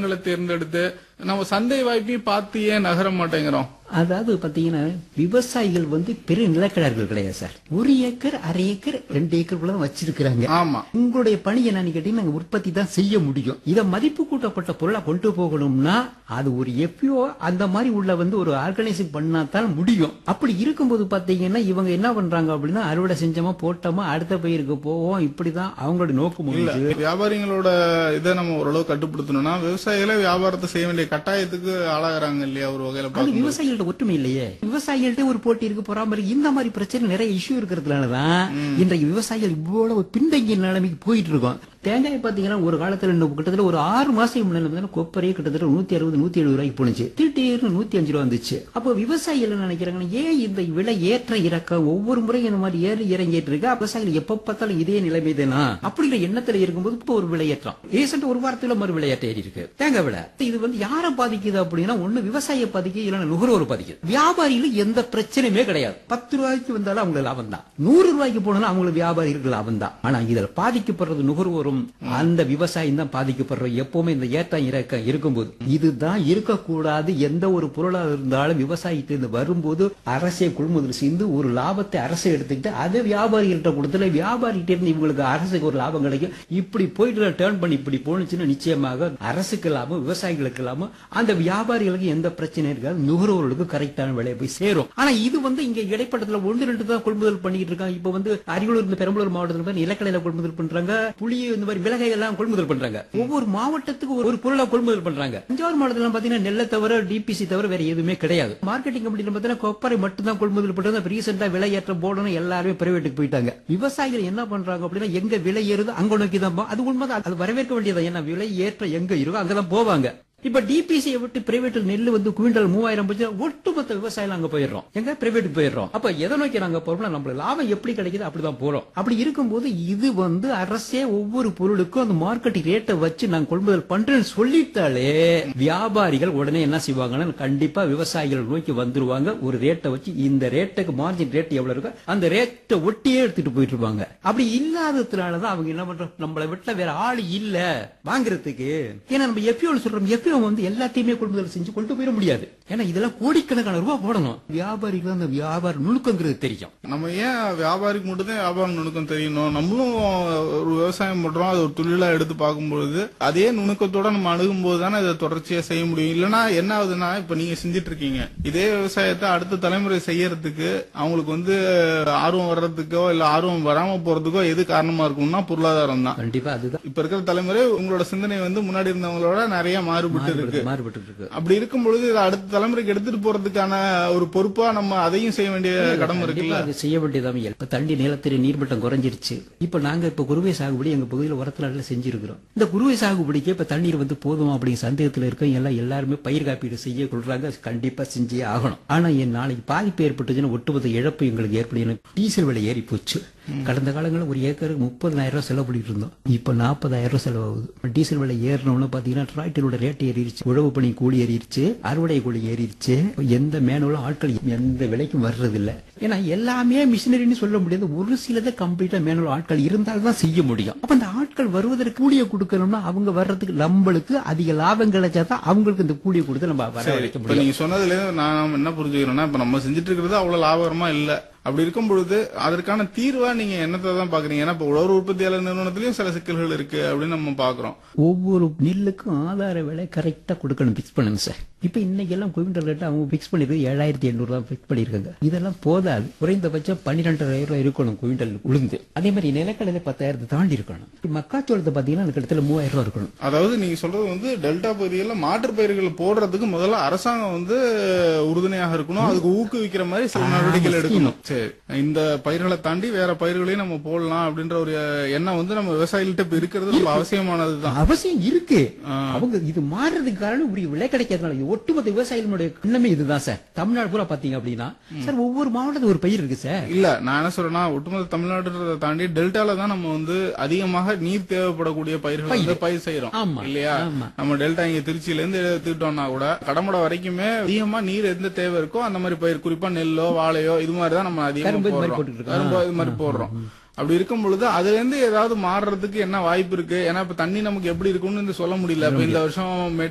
ரகங்களை தேர்ந்தெடுத்து நம்ம சந்தை வாய்ப்பையும் பார்த்து ஏன் நகர மாட்டேங்கிறோம் அதாவது பாத்தீங்கன்னா விவசாயிகள் வந்து பெரிய நிலக்கிழார்கள் கிடையாது சார் ஒரு ஏக்கர் அரை ஏக்கர் ரெண்டு ஏக்கர் கூட தான் வச்சிருக்கிறாங்க ஆமா உங்களுடைய பணி என்னன்னு கேட்டீங்கன்னா நாங்க உற்பத்தி தான் செய்ய முடியும் இத மதிப்பு கூட்டப்பட்ட பொருளா கொண்டு போகணும்னா அது ஒரு எஃப்ஓ அந்த மாதிரி உள்ள வந்து ஒரு ஆர்கனைசிங் பண்ணா தான் முடியும் அப்படி இருக்கும்போது பாத்தீங்கன்னா இவங்க என்ன பண்றாங்க அப்படின்னா அறுவடை செஞ்சோமா போட்டோமா அடுத்த பயிருக்கு போவோம் இப்படிதான் அவங்களோட நோக்கம் இல்ல முடிஞ்சு வியாபாரிகளோட இதை நம்ம ஓரளவு கட்டுப்படுத்தணும்னா விவசாயிகளே வியாபாரத்தை செய்ய வேண்டிய கட்டாயத்துக்கு ஆளாகிறாங்க இல்லையா ஒரு வகையில அது பார்க்கும்போது விவசாயிகள்ட்ட ஒற்றுமை இல்லையே விவசாயிகள்ட்ட ஒரு போட்டி இருக்கு பொறாம இந்த மாதிரி பிரச்சனை நிறைய இஷ்யூ இருக்கிறதுனாலதான் இன்றைக்கு விவசாயிகள் இவ்வளவு பின்தங்கிய நிலைமைக்கு போயிட்டு இருக்கோம் தேங்காய் பாத்தீங்கன்னா ஒரு காலத்துல இன்னும் கிட்டத்தட்ட ஒரு ஆறு மாசம் முன்னாடி பார்த்தீங்கன்னா கொப்பரையே கிட்டத்தட்ட நூத்தி அறுபது நூத்தி எழுபது ரூபாய்க்கு போனுச்சு திடீர்னு நூத்தி அஞ்சு ரூபா வந்துச்சு அப்போ விவசாயிகள் என்ன நினைக்கிறாங்கன்னா ஏன் இந்த விலை ஏற்ற இறக்கம் ஒவ்வொரு முறையும் இந்த மாதிரி ஏறி இறங்கிட்டு இருக்கு விவசாயிகள் எப்ப பார்த்தாலும் இதே நிலைமை தானா அப்படிங்கிற எண்ணத்துல இருக்கும்போது இப்போ ஒரு விலையேற்றம் ரீசெண்ட் ஒரு வாரத்துல மறு விலையேற்றம் ஏறி இருக்கு தேங்காய் விலை இது வந்து யாரை பாதிக்குது அப்படின்னா ஒண்ணு விவசாயியை பாதிக்குது இல்லைன்னா நுகர்வோர் பாதிக்குது வியாபாரிகளுக்கு எந்த பிரச்சனையுமே கிடையாது பத்து ரூபாய்க்கு வந்தாலும் அவங்களுக்கு லாபம் தான் நூறு ரூபாய்க்கு போனாலும் அவங்களுக்கு வியாபாரிகளுக்கு லாபம் தான் ஆனா இதுல பாதிக்கப்படுறது நுகர்வோரும் அந்த விவசாயம் தான் பாதிக்கப்படுறோம் எப்பவுமே இந்த ஏற்றம் இறக்கம் இருக்கும்போது இதுதான் இருக்கக்கூடாது எந்த ஒரு பொருளா இருந்தாலும் விவசாயிட்டு வரும்போது அரசை கொள்முதல் செய்து ஒரு லாபத்தை அரசு எடுத்துக்கிட்டு அதை வியாபாரிகள்ட்ட கொடுத்துல வியாபாரிகிட்ட இருந்து இவங்களுக்கு அரசுக்கு ஒரு லாபம் கிடைக்கும் இப்படி போயிட்டு டேர்ன் பண்ணி இப்படி போனுச்சுன்னா நிச்சயமாக அரசுக்கு லாபம் விவசாயிகளுக்கு லாபம் அந்த வியாபாரிகளுக்கு எந்த பிரச்சனையும் இருக்காது நுகர்வோர்களுக்கு கரெக்டான விலையை போய் சேரும் ஆனா இது வந்து இங்க இடைப்பட்டத்துல ஒன்று ரெண்டு தான் கொள்முதல் பண்ணிட்டு இருக்காங்க இப்ப வந்து அரியலூர் இந்த பெரம்பலூர் மாவட்டத்துல பாத்தீங்கன்னா நிலக்கடையில கொள்முதல் பண்றாங்க புளி இந்த மாதிரி விலகை எல்லாம் கொள்முதல் பண்றாங்க ஒவ்வொரு மாவட்டத்துக்கு ஒரு பொருளை கொள்முதல் பண்றாங்க தஞ்சாவூர் மாவட்டத்துல பாத்தீங்கன்னா நெல்லை தவிர டிபிசி தவிர வேற எதுவுமே கிடையாது மார்க்கெட்டிங் கம்பெனில பாத்தீங்கன்னா கொப்பரை மட்டும் தான் கொள்முதல் பண்றது ரீசெண்டா விலையேற்றம் போடணும் எல்லாருமே பிரைவேட்டுக்கு போயிட்டாங்க விவசாயிகள் என்ன பண்றாங்க அப்படின்னா எங்க விலை ஏறுதோ அங்க நோக்கி தான் போ- அது உண்மைதான் அது வரவேற்க வேண்டியது ஏன்னா விலை ஏற்றம் எங்க இருக்கோ அங்கதான் போவாங்க இப்ப டிபிசியை விட்டு பிரைவேட் நெல் வந்து குவிண்டல் மூவாயிரம் போச்சு ஒட்டுமொத்த விவசாயம் அங்க போயிடுறோம் எங்க பிரைவேட்டுக்கு போயிடுறோம் அப்ப எதை நோக்கி நாங்க போறோம்னா நம்மளுக்கு லாபம் எப்படி கிடைக்குது அப்படிதான் போறோம் அப்படி இருக்கும்போது இது வந்து அரசே ஒவ்வொரு பொருளுக்கும் அந்த மார்க்கெட்டிங் ரேட்டை வச்சு நாங்க கொள்முதல் பண்றேன்னு சொல்லிட்டாலே வியாபாரிகள் உடனே என்ன செய்வாங்கன்னா கண்டிப்பா விவசாயிகள் நோக்கி வந்துருவாங்க ஒரு ரேட்டை வச்சு இந்த ரேட்டுக்கு மார்ஜின் ரேட் எவ்வளவு இருக்கோ அந்த ரேட்டை ஒட்டியே எடுத்துட்டு போயிட்டு இருப்பாங்க அப்படி இல்லாததுனாலதான் அவங்க என்ன பண்றோம் நம்மளை விட்டுல வேற ஆள் இல்ல வாங்குறதுக்கு ஏன்னா நம்ம எஃப்யூ சொல்றோம் எஃப்யூ வந்து எல்லாத்தையுமே கொள்முதல் செஞ்சு கொண்டு போயிட முடியாது ஏன்னா இதெல்லாம் கோடிக்கணக்கான ரூபாய் போடணும் வியாபாரிகள் அந்த வியாபார நுணுக்கங்கிறது தெரியும் நம்ம ஏன் வியாபாரிக்கு மட்டும் தான் வியாபாரம் நுணுக்கம் தெரியணும் நம்மளும் ஒரு விவசாயம் பண்றோம் அது ஒரு தொழிலா எடுத்து பார்க்கும்பொழுது அதே நுணுக்கத்தோட நம்ம அணுகும் போது தானே இதை தொடர்ச்சியா செய்ய முடியும் இல்லைன்னா என்ன ஆகுதுன்னா இப்ப நீங்க செஞ்சுட்டு இருக்கீங்க இதே விவசாயத்தை அடுத்த தலைமுறை செய்யறதுக்கு அவங்களுக்கு வந்து ஆர்வம் வர்றதுக்கோ இல்ல ஆர்வம் வராம போறதுக்கோ எது காரணமா இருக்கும்னா பொருளாதாரம் தான் கண்டிப்பா அதுதான் இப்ப இருக்கிற தலைமுறை உங்களோட சிந்தனை வந்து முன்னாடி இருந்தவங்களோட நிறைய மாறுபட்டு இருக்கு மாறுபட்டு இருக்கு அப்படி இருக்கும் பொழுது இதை அடுத்த தலைமுறைக்கு எடுத்துட்டு போறதுக்கான ஒரு பொறுப்பா நம்ம அதையும் செய்ய வேண்டிய கடமை இருக்குல்ல கண்டிப்பா அது செய்ய வேண்டியதாம இப்ப தண்ணி நிலத்தடி நீர்மட்டம் குறைஞ்சிருச்சு இப்ப நாங்க இப்ப குருவை சாகுபடி எங்க பகுதியில் உரத்துல செஞ்சிருக்கிறோம் இந்த குருவை சாகுபடிக்கு இப்ப தண்ணீர் வந்து போதும் அப்படிங்கிற சந்தேகத்துல இருக்க எல்லாம் எல்லாருமே பயிர் காப்பீடு செய்ய கொள்றாங்க கண்டிப்பா செஞ்சே ஆகணும் ஆனா என் நாளைக்கு பாதிப்பு ஏற்பட்டுச்சுன்னா ஒட்டுமொத்த இழப்பு எங்களுக்கு ஏற்படும் டீசல் விலை ஏறி போச்சு கடந்த காலங்களில் ஒரு ஏக்கருக்கு முப்பதாயிரம் ரூபாய் செலவு பண்ணிட்டு இருந்தோம் இப்ப நாற்பதாயிரம் ரூபாய் செலவாகுது டீசல் விலை ஏறணும்னு பாத்தீங்கன்னா டிராக்டரோட ரேட் ஏறிடுச்சு உழவு பணி கூலி ஏறிடுச்சு அறுவடை கூலி ஏறிடுச்சு எந்த மேனுவலும் ஆட்கள் எந்த விலைக்கும் வர்றது இல்ல ஏன்னா எல்லாமே மிஷினரின்னு சொல்ல முடியாது ஒரு சிலதை கம்ப்ளீட்டா மேனுவல் ஆட்கள் இருந்தால் தான் செய்ய முடியும் அப்ப அந்த ஆட்கள் வருவதற்கு கூலியை கொடுக்கணும்னா அவங்க வர்றதுக்கு நம்மளுக்கு அதிக லாபம் கிடைச்சாதான் அவங்களுக்கு இந்த கூலியை கொடுத்து நம்ம வர வைக்க இப்ப முடியும் நீங்க சொன்னதுல இருந்து நான் என்ன புரிஞ்சுக்கிறேன்னா இப்ப நம்ம செஞ்சுட்டு இருக்கிறது அவ்வளவு லாபகரமா இல்ல அப்படி இருக்கும் பொழுது அதற்கான தீர்வா நீங்க என்னத்தை தான் பாக்குறீங்க ஏன்னா இப்ப உழவர் உற்பத்தியாளர் நிறுவனத்திலயும் சில சிக்கல்கள் இருக்கு அப்படின்னு நம்ம பாக்குறோம் ஒவ்வொரு நெல்லுக்கும் ஆதார விலை கரெக்டா கொடுக்கணும் பிக்ஸ் பண்ணணும் சார் இப்ப இன்னைக்கு எல்லாம் குவிண்டல் ரேட் அவங்க பிக்ஸ் பண்ணிருக்கு ஏழாயிரத்தி எண்ணூறு ரூபாய் பிக்ஸ் பண்ணிருக்காங்க இதெல்லாம் போதாது குறைந்தபட்சம் பன்னிரெண்டாயிரம் ரூபாய் இருக்கணும் குவிண்டல் உளுந்து அதே மாதிரி நிலக்கடலை பத்தாயிரத்தை தாண்டி இருக்கணும் இப்ப மக்காச்சோளத்தை பாத்தீங்கன்னா அந்த இடத்துல மூவாயிரம் ரூபாய் இருக்கணும் அதாவது நீங்க சொல்றது வந்து டெல்டா பகுதிகளில் மாற்றுப் பயிர்கள் போடுறதுக்கு முதல்ல அரசாங்கம் வந்து உறுதுணையாக இருக்கணும் அதுக்கு ஊக்குவிக்கிற மாதிரி சில நடவடிக்கைகள் எடுக்கணும் சரி இந்த பயிர்களை தாண்டி வேற பயிர்களையும் நம்ம போடலாம் அப்படின்ற ஒரு எண்ணம் வந்து நம்ம விவசாயிகள்ட்ட இப்ப இருக்கிறது ரொம்ப அவசியமானதுதான் அவசியம் இருக்கு அவங்க இது மாறுறதுக்கு காரணம் உரிய விலை கிடைக்காதனால இது ஒட்டுமொத்த விவசாயிகளுடைய எண்ணமே இதுதான் சார் தமிழ்நாடு பூரா பாத்தீங்க அப்படின்னா சார் ஒவ்வொரு மாவட்டத்துக்கு ஒரு பயிர் இருக்கு சார் இல்ல நான் என்ன சொல்றேன்னா ஒட்டுமொத்த தமிழ்நாடுன்றதை தாண்டி டெல்டால தான் நம்ம வந்து அதிகமாக நீர் தேவைப்படக்கூடிய பயிர்கள் வந்து பயிர் செய்யறோம் ஆமா, இல்லையா ஆமா. நம்ம டெல்டா இங்க திருச்சியில இருந்து எடுத்துக்கிட்டோம்னா கூட கடமடை வரைக்குமே அதிகமா நீர் எந்த தேவை இருக்கோ அந்த மாதிரி பயிர் குறிப்பா நெல்லோ வாழையோ இது மாதிரி தான் நம்ம அதிகமா கரும்பு இது மாதிரி போடுறோம் போட்டுட்டு இருக்கோம். கரும்பு இது மாதிரி போடுறோம் அப்படி இருக்கும் பொழுது அதுல இருந்து ஏதாவது மாறுறதுக்கு என்ன வாய்ப்பு இருக்கு ஏன்னா இப்ப தண்ணி நமக்கு எப்படி இருக்கும்னு சொல்ல முடியல இப்ப இந்த வருஷம்